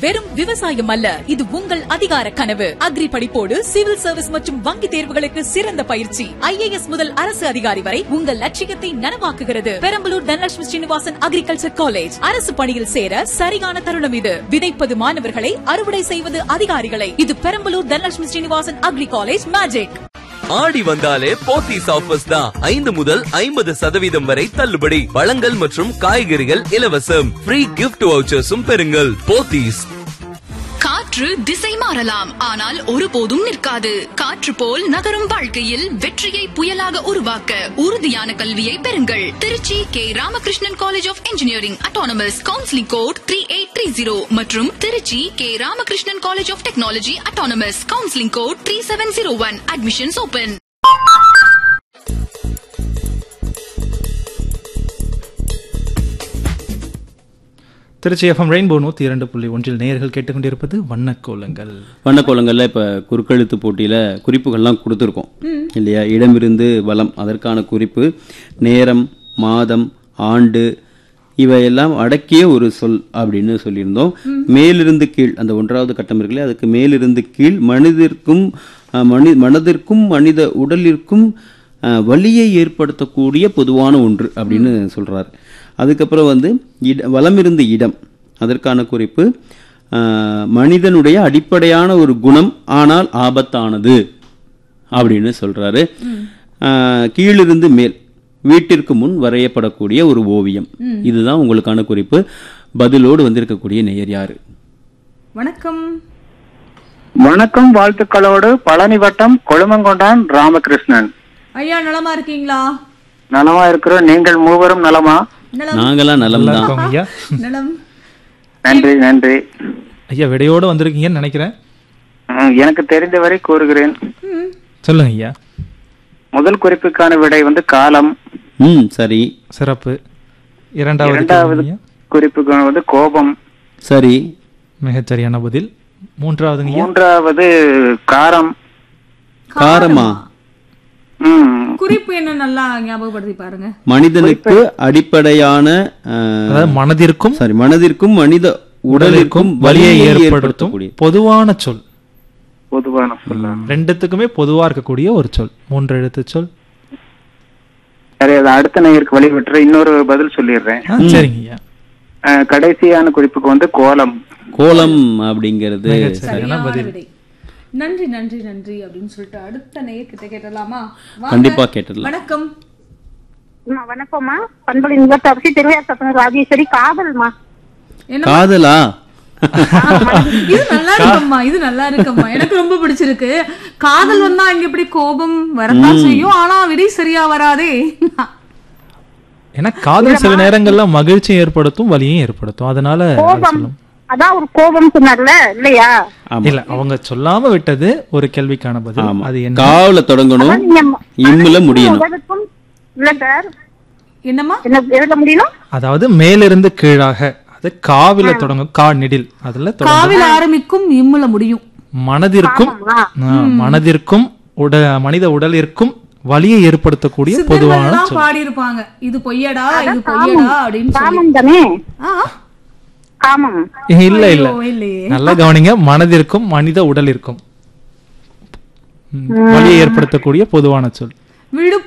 வெறும் விவசாயம் அல்ல இது உங்கள் அதிகார கனவு அக்ரி படிப்போடு சிவில் சர்வீஸ் மற்றும் வங்கி தேர்வுகளுக்கு சிறந்த பயிற்சி ஐஏஎஸ் முதல் அரசு அதிகாரி வரை உங்கள் லட்சியத்தை நனவாக்குகிறது பெரம்பலூர் தனலட்சுமி ஸ்ரீனிவாசன் அக்ரிகல்ச்சர் காலேஜ் அரசு பணியில் சேர சரியான தருணம் இது விதைப்பது மாணவர்களை அறுவடை செய்வது அதிகாரிகளை இது Perambalur Dhanalakshmi Srinivasan agri college magic Aadi வந்தாலே போத்தீஸ் ஆஃபர்ஸ் தான் ஐந்து முதல் ஐம்பது சதவீதம் வரை தள்ளுபடி பழங்கள் மற்றும் காய்கறிகள் இலவசம் ஃப்ரீ கிஃப்ட் வவுச்சர்ஸும் பெறுங்கள் போத்தீஸ் காற்று திசை மாறலாம் ஆனால் ஒருபோதும் நிற்காது காற்று போல் நகரும் வாழ்க்கையில் வெற்றியை புயலாக உருவாக்க உறுதியான கல்வியை பெறுங்கள் Trichy K Ramakrishnan college of engineering autonomous counselling code three eight three zero மற்றும் Trichy K Ramakrishnan college of technology autonomous counselling code three seven zero one admissions open Trichy FM rainbow நூற்றி இரண்டு புள்ளி ஒன்றில் நேயர்கள் கேட்டுக்கொண்டிருப்பது வண்ணக்கோலங்கள் வண்ணக்கோலங்களில் இப்போ குறுக்கெழுத்து போட்டியில் குறிப்புகள்லாம் கொடுத்துருக்கோம் இல்லையா இடமிருந்து வலம் அதற்கான குறிப்பு நேரம் மாதம் ஆண்டு இவையெல்லாம் அடக்கிய ஒரு சொல் அப்படின்னு சொல்லியிருந்தோம் மேலிருந்து கீழ் அந்த ஒன்றாவது கட்டம் இருக்குல்ல அதுக்கு மேலிருந்து கீழ் மனிதர்க்கும் அஹ், மனி மனதிற்கும் மனித உடலிற்கும் அஹ், வலியை ஏற்படுத்தக்கூடிய பொதுவான ஒன்று அப்படின்னு சொல்றாரு அதுக்கப்புறம் வந்து இட வலமிருந்து இடம் அதற்கான குறிப்பு அஹ், மனிதனுடைய அடிப்படையான ஒரு குணம் ஆனால் ஆபத்தானது அப்படின்னு சொல்றாரு அஹ், கீழிருந்து மேல் வீட்டிற்கு முன் வரையப்படக்கூடிய ஒரு ஓவியம் இதுதான் உங்களுக்கான குறிப்பு பதிலோடு வந்திருக்கக்கூடிய நேயர் யாரு வணக்கம் வணக்கம் வாழ்த்துக்களோடு பழனி வட்டம் கொழுமங்கொண்டான் ராமகிருஷ்ணன் ஐயா நலமா இருக்கீங்களா நலமா இருக்கிறோம் நீங்கள் மூவரும் நலமா நலம் நாங்களாம் நலம் நல்லா தான் இருக்கோங்க ஐயா நலம் நன்றி நன்றி ஐயா விடையோட வந்திருக்கீங்கன்னு நினைக்கிறேன் ம், எனக்கு தெரிந்தவரை கூறுகிறேன் சொல்லுங்க ஐயா முதல் குறிப்புக்கான விடை வந்து காலம் ம் சரி சிறப்பு இரண்டாவது இரண்டாவது கேள்வி ஐயா. குறிப்புக்கு வந்து கோபம் சரி மிகச் சரியான பதில் மூன்றாவதுங்க ஐயா மூன்றாவது காரம் காரமா ம் குறிப்பு என்ன நல்லா ஞாபகப்படுத்தி பாருங்க மனிதனுக்கு அடிப்படையான அஹ், அதாவது மனதிற்கும் சாரி மனதிற்கும் மனித உடலிற்கும் வலியை ஏற்படுத்தக்கூடிய ஏற்படுத்தும் பொதுவான சொல் பொதுவான சொல்ல ரெண்டுத்துக்குமே பொதுவா இருக்கக்கூடிய ஒரு சொல் மூன்று எழுத்து சொல் சரி அது அடுத்த நேயருக்கு வழி விட்டுற இன்னொரு பதில் சொல்லிடுறேன் ஆ, சரிங்க ஐயா அஹ், கடைசியான குறிப்புக்கு வந்து கோலம் கோலம் அப்படிங்கிறது மிகச் சரியான சரியான பதில் விடை நன்றி நன்றி நன்றி அப்படின்னு சொல்லிட்டு அடுத்த நேயர்கிட்ட கேட்டலாமா வாங்க. கண்டிப்பா கேட்டுடலாம் வணக்கம் அம்மா, வணக்கம்மா பண்புல நிலத்தரசி திருவையார் சத்தன ராஜேஸ்வரி காதல்மா என்ன காதலா இது நல்லா இருக்கும்மா இது நல்லா இருக்கும்மா எனக்கு ரொம்ப பிடிச்சிருக்கு காதல் வந்தா இங்க எப்படி கோபம் வரத்தான் செய்யும் ஆனா விடை சரியா வராதே ஏன்னா காதல் சில நேரங்கள்ல மகிழ்ச்சி ஏற்படுத்தும் வலியும் ஏற்படுத்தும் அதனால கோபம் சொல்லும் அதான் ஒரு கோபம் சொன்னார்ல இல்லையா ஆமா இல்ல அவங்க சொல்லாம விட்டது ஒரு கேள்விக்கான பதில் ஆமா அது என்ன காவுல தொடங்கணும் அதான் நீங்க ம- இம்முல முடியணும் உங்களுக்கும் இல்ல சார் என்னம்மா என்ன எழுத முடியணும் அதாவது மேலிருந்து கீழாக அது காவில தொடங்கும் கா நெடில் அதுல தொடங்கும் காவில் ஆரம்பிக்கும் இம்முல முடியும் மனதிற்கும் ஆ, மனதிற்கும் உட மனித உடலிற்கும் வலியை ஏற்படுத்தக்கூடிய பொதுவான சித்தர்கள்லாம் சொல் பாடி இருப்பாங்க இது பொய்யடா இது பொய்யடா அப்படின்னு சொல்லி காமம் தானே ஆ, காமம் இல்ல இல்ல ஐயோ, இல்லையே நல்லா கவனிங்க மனதிற்கும் மனித உடலிற்கும் ம், வலியை ஏற்படுத்தக்கூடிய பொதுவான சொல் விடு